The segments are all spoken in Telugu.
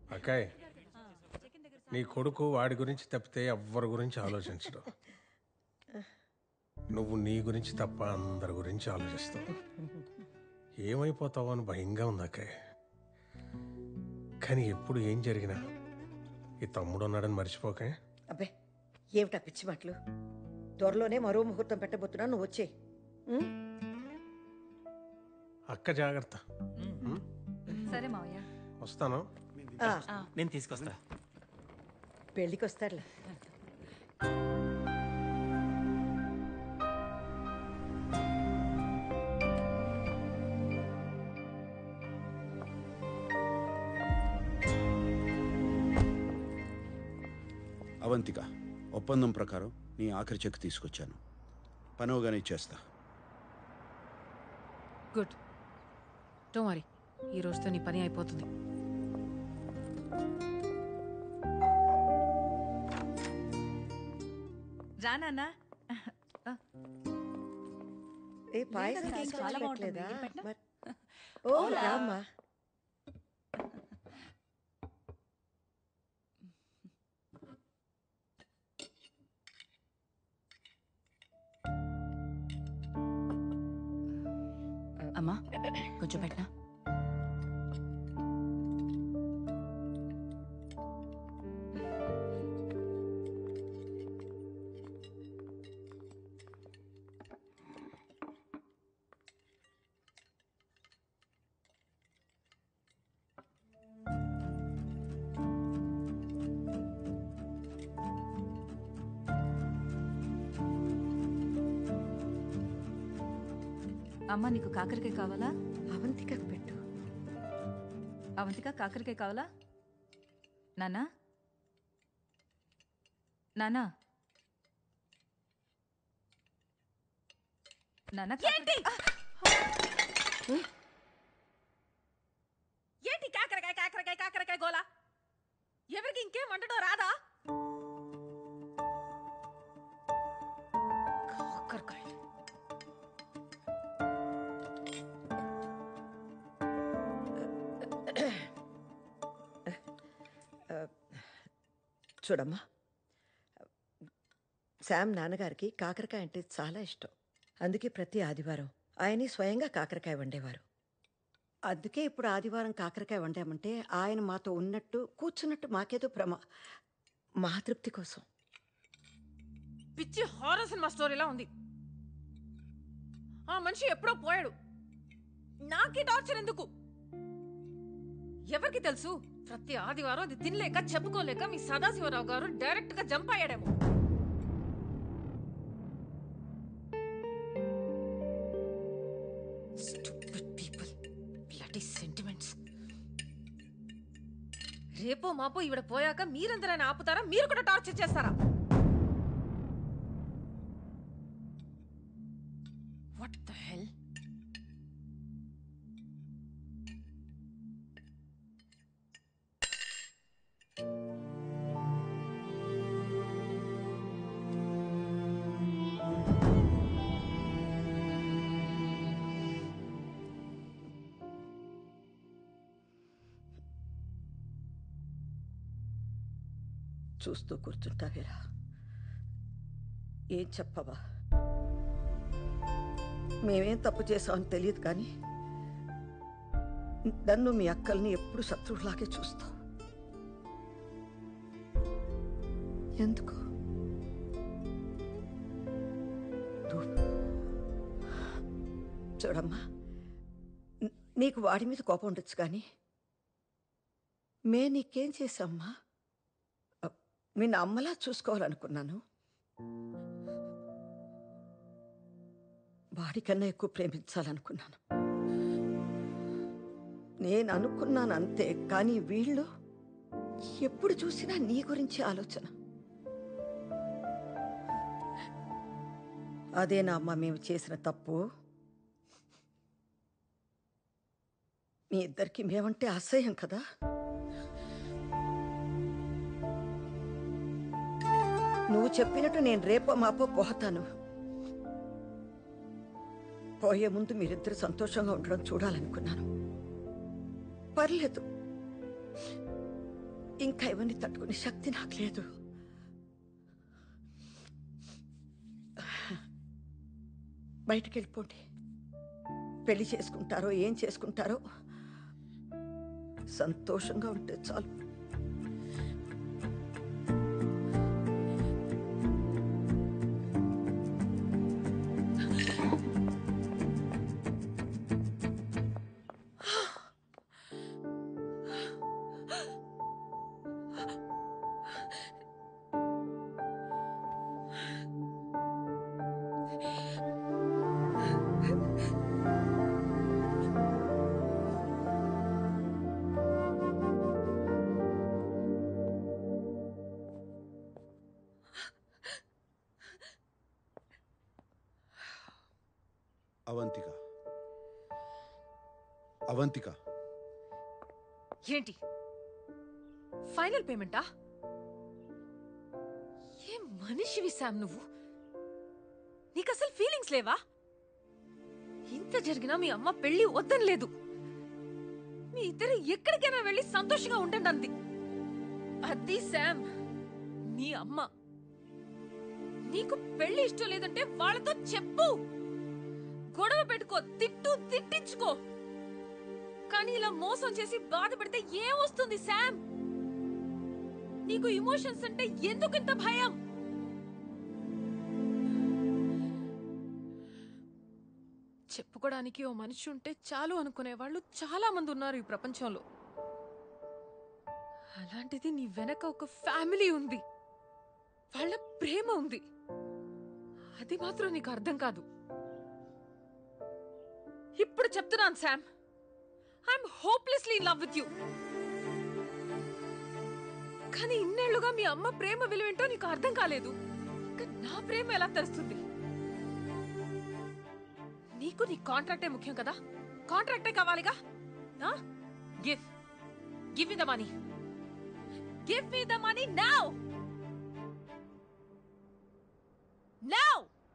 అక్కాయ్ నీ కొడుకు వాడి గురించి తప్పితే ఎవ్వరి గురించి ఆలోచించడు నువ్వు నీ గురించి తప్ప అందరి గురించి ఆలోచిస్తావు ఏమైపోతావో అని భయంగా ఉంది అక్కాయ్ కానీ ఎప్పుడు ఏం జరిగినా ఈ తమ్ముడు ఉన్నాడని మర్చిపోకే అబ్బే ఏమిటా పిచ్చి మాటలు త్వరలోనే మరో ముహూర్తం పెట్టబోతున్నా నువ్వు వచ్చే అక్క జాగ్రత్త సరే మావయ్య వస్తాను నేను తీసుకొస్తా పెళ్ళికి వస్తారులే అవంతిక ఒప్పందం ప్రకారం నీ ఆఖరి చెక్ తీసుకొచ్చాను పనవగానే ఇచ్చేస్తా గుడ్ డో వరీ ఈ రోజుతో నీ పని అయిపోతుంది రానా ఏ పాయసం లేదు, ఇంకా చాలా బాగుంటుంది. పెట్టలేదా? నేను పెట్టనా? మరి- ఓ రామ్మా అమ్మా కొంచెం పెట్టనా అమ్మ నీకు కాకరకాయ కావాలా అవంతికకు పెట్టు అవంతిక కాకరకాయ కావాలా నానా నానా నానా ఏంటి ఏంటి కాకరకాయ కాకరకాయ కాకరకాయ గోలా ఎవరికి ఇంకేం వండడం రాదా కాకరకాయ చూడమ్మా శామ్ నాన్నగారికి కాకరకాయ అంటే చాలా ఇష్టం అందుకే ప్రతి ఆదివారం ఆయనే స్వయంగా కాకరకాయ వండేవారు అందుకే ఇప్పుడు ఆదివారం కాకరకాయ వండామంటే ఆయన మాతో ఉన్నట్టు కూర్చున్నట్టు మాకేదో భ్రమ మా తృప్తి కోసం పిచ్చి హారర్ సినిమా స్టోరీలా ఉంది ఆ మనిషి ఎప్పుడో పోయాడు నాకే టార్చర్ ఎందుకు ఎవరికి తెలుసు ప్రతి ఆదివారం అది తినలేక చెప్పుకోలేక మీ సదాశివరావు గారు డైరెక్ట్ గా జంప్ అయ్యాడేమో Stupid people. Bloody sentiments. రేపో మాపో ఈవిడ పోయాక మీరందరైనా ఆపుతారా మీరు కూడా టార్చర్ చేస్తారా What the hell? చూస్తూ కూర్చుంటావేరా ఏం చెప్పవా మేమేం తప్పు చేసామని తెలియదు కానీ నన్ను మీ అక్కల్ని ఎప్పుడు శత్రువులాగే చూస్తావు ఎందుకు దూ- చూడమ్మా న- నీకు వాడి మీద కోపం ఉండొచ్చు కానీ మే నీకేం చేశామ్మా నిన్ను అమ్మలా చూసుకోవాలనుకున్నాను వాడికన్నా ఎక్కువ ప్రేమించాలనుకున్నాను నేను అనుకున్నాను అంతే కానీ వీళ్ళు ఎప్పుడు చూసినా నీ గురించి ఆలోచన అదేనా అమ్మ మేము చేసిన తప్పు మీ ఇద్దరికి మేమంటే అసహ్యం కదా నువ్వు చెప్పినట్టు నేను రేపో మాపో పోతాను పోయే ముందు మీరిద్దరు సంతోషంగా ఉండడం చూడాలనుకున్నాను పర్లేదు ఇంకా ఇవన్నీ తట్టుకునే శక్తి నాకు లేదు బయటికి వెళ్ళిపోండి పెళ్లి చేసుకుంటారో ఏం చేసుకుంటారో సంతోషంగా ఉంటే చాలు అవంతిక అవంతిక ఏంటి ఫైనల్ పేమెంటా ఏం మనిషివి శామ్ నువ్వు నీకు అసలు ఫీలింగ్స్ లేవా ఇంత జరిగినా మీ అమ్మ పెళ్లి వద్దని లేదు మీ ఇద్దరు ఎక్కడికైనా వెళ్ళి సంతోషంగా ఉండండి అంది అది శామ్ మీ అమ్మ నీకు పెళ్లి ఇష్టం లేదంటే వాళ్ళతో చెప్పు గొడవ పెట్టుకో తిట్టు తిట్టించుకో కానీ ఇలా మోసం చేసి బాధ పెడితే ఏం వస్తుంది శామ్ నీకు ఇమోషన్స్ అంటే ఎందుకు ఇంత భయం చెప్పుకోవడానికి ఓ మనిషి ఉంటే చాలు అనుకునే వాళ్ళు చాలా మంది ఉన్నారు ఈ ప్రపంచంలో అలాంటిది నీ వెనక ఒక ఫ్యామిలీ ఉంది వాళ్ళ ప్రేమ ఉంది అది మాత్రం నీకు అర్థం కాదు ఇప్పుడు చెప్తున్నాను Sam I'm hopelessly in love with you కానీ ఇన్నేళ్లుగా మీ అమ్మ ప్రేమ విలువేంటో నీకు అర్థం కాలేదు ఇంకా నా ప్రేమ ఎలా తెలుస్తుంది నీకు నీ కాంట్రాక్టే ముఖ్యం కదా కాంట్రాక్టే కావాలిగా give give me the money give me the money now now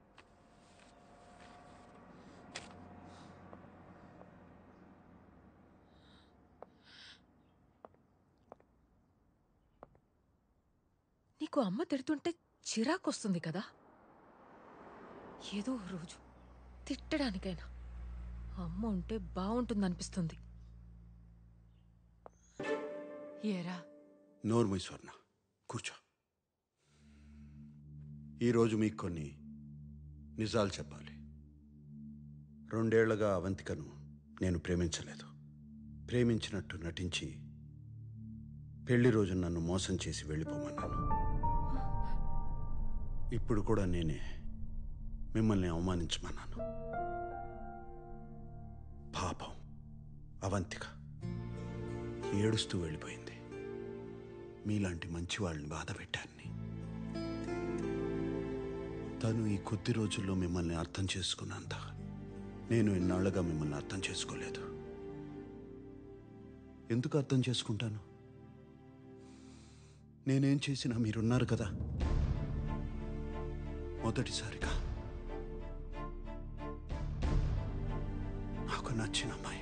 నీకు అమ్మ తిడుతుంటే చిరాకొస్తుంది కదా ఏదో ఓ రోజు తిట్టడానికైనా అమ్మ ఉంటే బాగుంటుందనిపిస్తుంది ఏరా నోర్మై స్వర్ణ కూర్చో ఈరోజు మీకు కొన్ని నిజాలు చెప్పాలి రెండేళ్లుగా అవంతికను నేను ప్రేమించలేదు ప్రేమించినట్టు నటించి పెళ్లి రోజు నన్ను మోసం చేసి వెళ్ళిపోమన్నాను ఇప్పుడు కూడా నేనే మిమ్మల్ని అవమానించమన్నాను పాపం అవంతిక ఏడుస్తూ వెళ్ళిపోయింది మీలాంటి మంచి వాళ్ళని బాధ పెట్టాన్ని తను ఈ కొద్ది రోజుల్లో మిమ్మల్ని అర్థం చేసుకున్నంత నేను ఇన్నాళ్లుగా మిమ్మల్ని అర్థం చేసుకోలేదు ఎందుకు అర్థం చేసుకుంటాను నేనేం చేసినా మీరున్నారు కదా మొదటిసారిగా నాకు నచ్చిన అమ్మాయి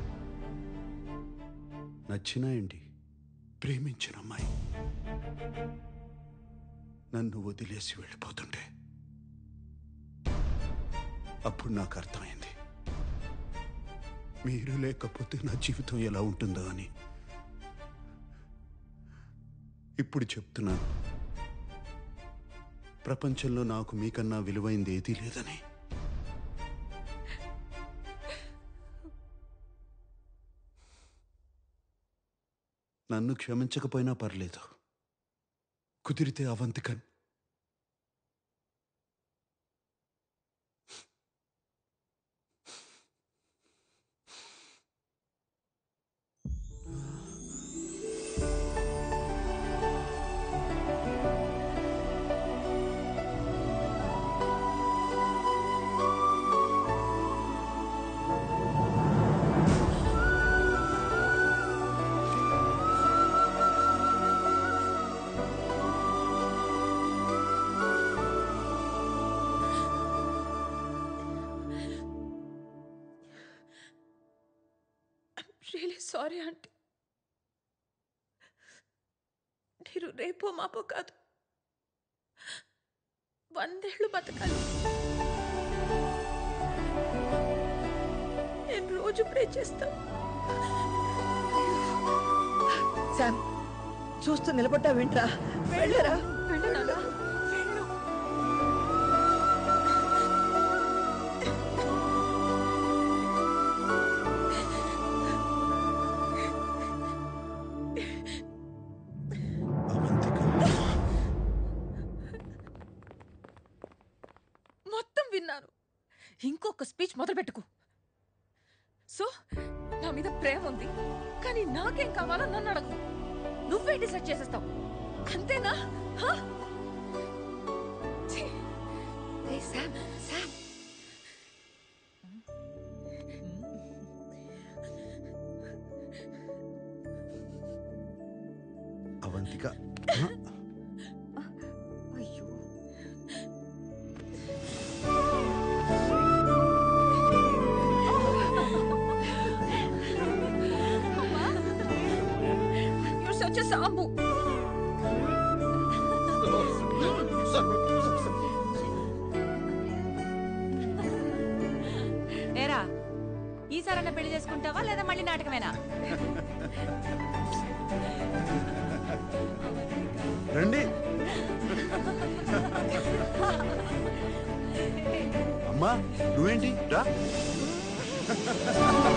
నచ్చిన ఏంటి ప్రేమించిన అమ్మాయి నన్ను వదిలేసి వెళ్ళిపోతుంటే అప్పుడు నాకు అర్థమైంది మీరు లేకపోతే నా జీవితం ఎలా ఉంటుందో అని ఇప్పుడు చెప్తున్నాను ప్రపంచంలో నాకు మీకన్నా విలువైంది ఏదీ లేదని నన్ను క్షమించకపోయినా పర్లేదు కుదిరితే అవంతికన్ రియలీ సారీ ఆంటీ మీరు రేపో మాపో కాదు వందేళ్ళు బతకాలి నేను రోజు ప్రే చేస్తాను శామ్ చూస్తూ నిలబడ్డా వింట్రా వెళ్ళరా వెళ్ళు నాన్న వెళ్ళు అవంతిక మొత్తం విన్నాను ఇంకొక స్పీచ్ మొదలుపెట్టుకు సో నా మీద ప్రేమ ఉంది కానీ నాకేం కావాలో నన్ను అడగు నువ్వే డిసైడ్ చేసేస్తావు అంతేనా హా? ఛీ! ఏయ్, శామ్, శామ్. అవంతిక అయ్యో You're such a sambu. ఏరా ఈసారన్నా పెళ్లి చేసుకుంటావా లేదా మళ్ళీ నాటకమేనా రండి అమ్మా నువ్వేంటి రా